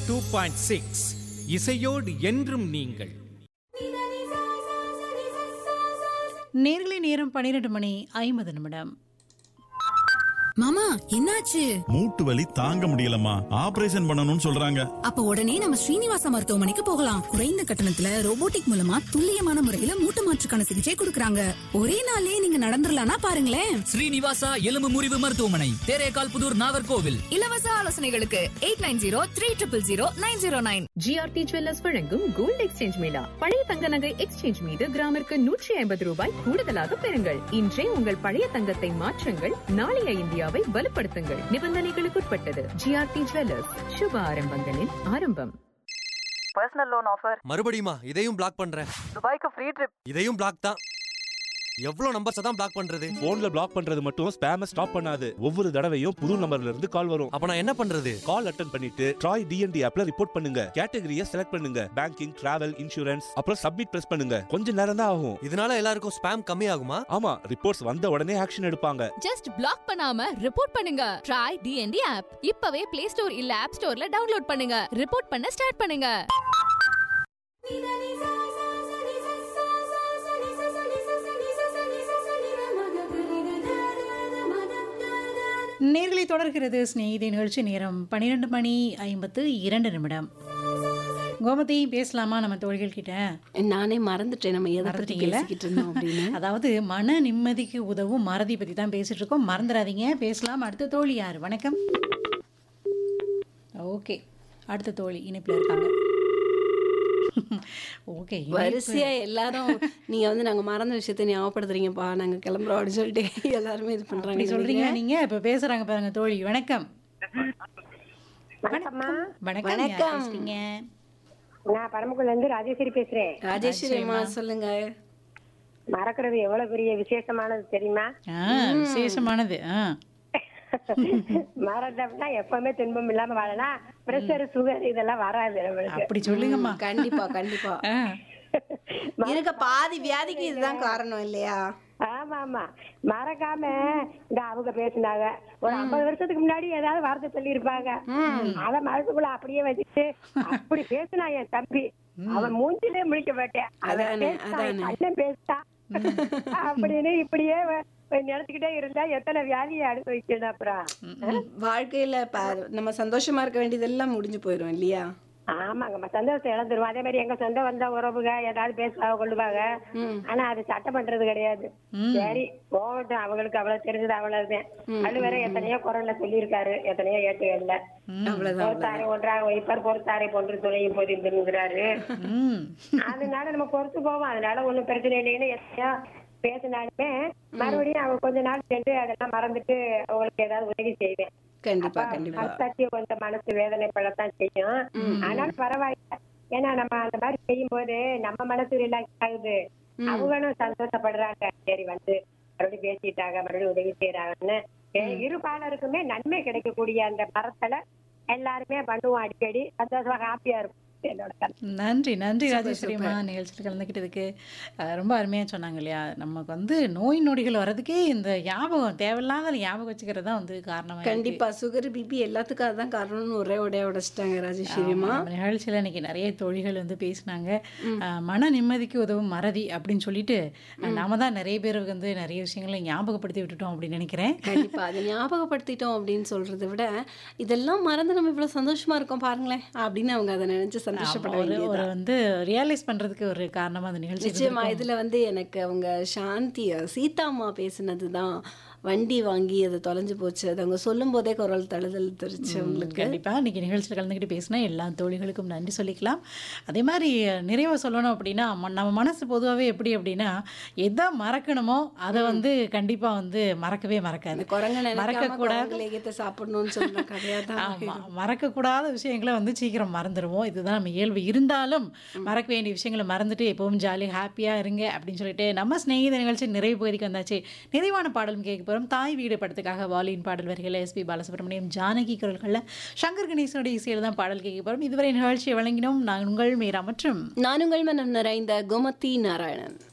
Two point six இசையோடு என்றும் நீங்கள் நேர்களை நேரம் பன்னிரண்டு மணி ஐம்பது நிமிடம் மாமா என்னாச்சு மூட்டு வலி தாங்க முடியலம்மா ஆபரேஷன் பண்ணணும்னு சொல்றாங்க அப்ப உடனே நம்ம ஸ்ரீனிவாச மருத்துவமனைக்கு போகலாம் குறைந்த கட்டணத்துல ரோபோட்டிக் மூலமா துல்லியமான முறையில மூட்டு மாற்றுக்கான சிகிச்சை கொடுக்கறாங்க ஒரே நாள்லயே நீங்க நடந்துடலாம்னா பாருங்களேன் ஸ்ரீனிவாசா எலும்பு முறிவு மருத்துவமனை தேரேகால் புதூர் நாகர்கோவில் இலவச ஆலோசனைகளுக்கு eight nine zero three triple zero nine zero nine GRT jewellers வழங்கும் கோல்ட் எக்ஸ்சேஞ்ச் மேளா பழைய தங்க நகை எக்ஸ்சேஞ்ச் மீது கிராமிற்கு நூற்றி ஐம்பது ரூபாய் கூடுதலாக பெறுங்கள் இன்றே உங்கள் பழைய தங்கத்தை மாற்றுங்கள் நாளைய இந்தியாவை வலுப்படுத்துங்கள் நிபந்தனைகளுக்குட்பட்டது ஜிஆர்டி ஜுவல்லர்ஸ் சுப ஆரம்பங்களின் ஆரம்பம் பர்சனல் லோன் ஆஃபர் மறுபடியுமா இதையும் பிளாக் பண்றேன் துபாய்க்கு ஃப்ரீ ட்ரிப் இதையும் பிளாக் தான் எவ்வளவு நம்பர்ஸ் தான் பிளாக் பண்றது போன்ல பிளாக் பண்றது மட்டும் ஸ்பேம ஸ்டாப் பண்ணாது ஒவ்வொரு தடவையும் புது நம்பர்ல இருந்து கால் வரும் அப்ப நான் என்ன பண்றது கால் அட்டன் பண்ணிட்டு ட்ராய் டிஎன்டி ஆப்ல ரிப்போர்ட் பண்ணுங்க கேட்டகரியை செலக்ட் பண்ணுங்க பேங்கிங் டிராவல் இன்சூரன்ஸ் அப்புறம் சப்மிட் பிரஸ் பண்ணுங்க கொஞ்ச நேரம் தான் ஆகும் இதனால எல்லாருக்கும் ஸ்பேம் கம்மி ஆகுமா ஆமா ரிப்போர்ட்ஸ் வந்த உடனே ஆக்ஷன் எடுப்பாங்க ஜஸ்ட் பிளாக் பண்ணாம ரிப்போர்ட் பண்ணுங்க ட்ரை டிஎன்டி ஆப் இப்பவே பிளே ஸ்டோர் இல்ல ஆப் ஸ்டோர்ல டவுன்லோட் பண்ணுங்க ரிப்போர்ட் பண்ண ஸ்டார்ட் பண்ணுங்க நேர்களை தொடர்கிறது ஸ்நேகிதி நிகழ்ச்சி நேரம் பன்னிரெண்டு மணி ஐம்பத்து இரண்டு நிமிடம் கோமதி பேசலாமா நம்ம தோழிகள் கிட்ட நானே மறந்துட்டேன் நம்ம எதை பத்தி மறந்துட்டீங்களா? பேசிக்கிட்டு இருந்தோம் அப்படின்னு அதாவது மன நிம்மதிக்கு உதவும் மறதி பத்தி தான் பேசிட்டு இருக்கோம் மறந்துடாதீங்க பேசலாம் அடுத்த தோழி யார் வணக்கம் ஓகே அடுத்த தோழி இணைப்பில் இருக்காங்க ஓகே வரிசையா எல்லாரும் நீங்க வந்து நாங்க மறந்த விஷயத்த ஞாபகப்படுத்துறீங்கப்பா நாங்க கிளம்புறோம் அப்படின்னு சொல்லிட்டு எல்லாருமே இது அப்படி பண்றாங்க சொல்றீங்க நீங்க இப்ப பேசுறாங்க பாருங்க தோழி வணக்கம் வணக்கம்மா வணக்கம் யார் வணக்கம். பேசுறீங்க நான் பரமக்குள்ள இருந்து ராஜேஸ்வரி பேசுறேன் ராஜேஸ்வரி அம்மா சொல்லுங்க மறக்கிறது எவ்வளவு பெரிய விசேஷமானது தெரியுமா ஆ விசேஷமானது ஆ மறந்தோம்னா எப்பவுமே துன்பம் இல்லாம வாழலாம் பிரஷர் சுகர் இதெல்லாம் வராது நம்மளுக்கு அப்படி சொல்லுங்கம்மா கண்டிப்பா கண்டிப்பா ஆ, இருக்க பாதி வியாதிக்கு இதுதான் காரணம் இல்லையா ஆமா ஆமா மறக்காம இந்த அவங்க பேசினாங்க ஒரு ஐம்பது வருஷத்துக்கு முன்னாடி ஏதாவது வார்த்தை சொல்லி இருப்பாங்க அத மனசுக்குள்ள அப்படியே வச்சுட்டு அப்படி பேசினா என் தம்பி அவன் மூஞ்சிலே முடிக்க மாட்டேன் அவன் அதானே, பேசிட்டான், என் அதானே. அண்ணன் பேசிட்டான் அப்படின்னு இப்படியே வ- நினைச்சுக்கிட்டே இருந்தா எத்தனை வியாதியை அனுபவிக்கணும் அப்புறம் வாழ்க்கையில ப- நம்ம சந்தோஷமா இருக்க வேண்டியதெல்லாம் முடிஞ்சு போயிடும் இல்லையா ஆமாங்க நம்ம சந்தோஷத்தை இழந்துருவோம் அதே மாதிரி எங்க சொந்த வந்த உறவுக ஏதாவது பேசுவாங்க கொள்ளுவாங்க ஆனா அது சட்டம் பண்றது கிடையாது சரி போகட்டும் அவங்களுக்கு அவ்வளவு தெரிஞ்சது அவ்வளவுதான் அது வேற எத்தனையோ குரல்ல சொல்லியிருக்காரு எத்தனையோ ஏட்டுகள்ல அவ்வளவுதான் பொறுத்தாரை ஒன்றாக வைப்பார் பொறுத்தாரை போன்று துணையும் போதிருந்துங்கிறாரு ம் அதனால நம்ம பொறுத்து போவோம் அதனால ஒண்ணும் பிரச்சனை இல்லைன்னு எத்தனையோ பேசினாலுமே மறுபடியும் அவங்க கொஞ்ச நாள் சென்று அதெல்லாம் மறந்துட்டு அவங்களுக்கு ஏதாவது உதவி செய்வேன் கண்டிப்பா கண்டிப்பா மனசாட்சியை கொஞ்சம் மனசு வேதனைப்படத்தான் செய்யும் ஆனாலும் பரவாயில்ல ஏன்னா நம்ம அந்த மாதிரி செய்யும் போது நம்ம மனசு ரிலாக்ஸ் ஆகுது அவங்களும் சந்தோஷப்படுறாங்க சரி வந்து மறுபடியும் பேசிட்டாங்க மறுபடியும் உதவி செய்யறாங்கன்னு எ- இரு பாலருக்குமே நன்மை கிடைக்கக்கூடிய அந்த மரத்துல எல்லாருமே பண்ணுவோம் அடிக்கடி சந்தோஷமா ஹாப்பியா இருக்கும் என்னோட கருத்து. நன்றி நன்றி ராஜேஸ்வரிம்மா நிகழ்ச்சியில் கலந்துக்கிட்டதுக்கு அஹ், ரொம்ப அருமையாக சொன்னாங்க இல்லையா நமக்கு வந்து நோய் நொடிகள் வர்றதுக்கே இந்த ஞாபகம் தேவையில்லாத ஞாபகம் வச்சுக்கிறது தான் வந்து காரணமாக கண்டிப்பா சுகர் பிபி எல்லாத்துக்கும் அதுதான் காரணம்னு ஒரே உடைய உடைச்சிட்டாங்க ராஜேஸ்வரி அம்மா நம்ம நிகழ்ச்சியில் இன்னைக்கு நிறைய தோழிகள் வந்து பேசினாங்க அஹ், மன நிம்மதிக்கு உதவும் மறதி அப்படின்னு சொல்லிட்டு அஹ், நாம தான் நிறைய பேருக்கு வந்து நிறைய விஷயங்களை ஞாபகப்படுத்தி விட்டுட்டோம் அப்படின்னு நினைக்கிறேன் கண்டிப்பா அதை ஞாபகப்படுத்திட்டோம் அப்படின்னு சொல்றதை விட இதெல்லாம் மறந்து நம்ம இவ்வளவு சந்தோஷமா இருக்கோம் பாருங்களேன் அப்படின்னு அவங்க அதை நினைச்சு சந்தோஷப்பட ஒரு ஒரு வேண்டியது வந்து ரியலைஸ் பண்றதுக்கு ஒரு காரணமா அந்த நிகழ்ச்சி நிச்சயமா இருந்திருக்கும். இதுல வந்து எனக்கு அவங்க சாந்தி சீதாம்மா பேசினது தான் வண்டி வாங்கி அது தொலைஞ்சு போச்சு அது அவங்க சொல்லும் போதே குரல் தழுதல் தெரிச்சு அவங்களுக்கு கண்டிப்பா இன்னைக்கு நிகழ்ச்சியில் கலந்துக்கிட்டு பேசினா எல்லா தோழிகளுக்கும் நன்றி சொல்லிக்கலாம் அதே மாதிரி நிறைவாக சொல்லணும் அப்படின்னா ம- நம்ம மனசு பொதுவாகவே எப்படி அப்படின்னா எதை மறக்கணுமோ அதை வந்து கண்டிப்பா வந்து மறக்கவே மறக்காது அந்த குரங்க நினைக்காம மறக்கக்கூடாது குரங்கு லேகியத்தை சாப்பிடணும்னு சொல்ற கதையா தான் ஆமா மறக்கக்கூடாத விஷயங்களை வந்து சீக்கிரம் மறந்துடுவோம் இதுதான் நம்ம இயல்பு இருந்தாலும் மறக்க வேண்டிய விஷயங்களை மறந்துட்டு எப்பவும் ஜாலி ஹாப்பியாக இருங்க அப்படின்னு சொல்லிட்டு நம்ம சிநேகித நிகழ்ச்சி நிறைவு பகுதிக்கு வந்தாச்சு நிறைவான பாடலும் கேட்க போகிறோம் தாய் வீடு படத்துக்காக வாலியின் பாடல் வரிகளை எஸ்பி பாலசுப்ரமணியம் ஜானகி குரல்களில் சங்கர் கணேசனுடைய இசையில் தான் பாடல் கேட்க போகிறோம் இதுவரை நிகழ்ச்சியை வழங்கினோம் நான் உங்கள் மீரா மற்றும் நான் உங்கள் மனம் நிறைந்த கோமதி நாராயணன்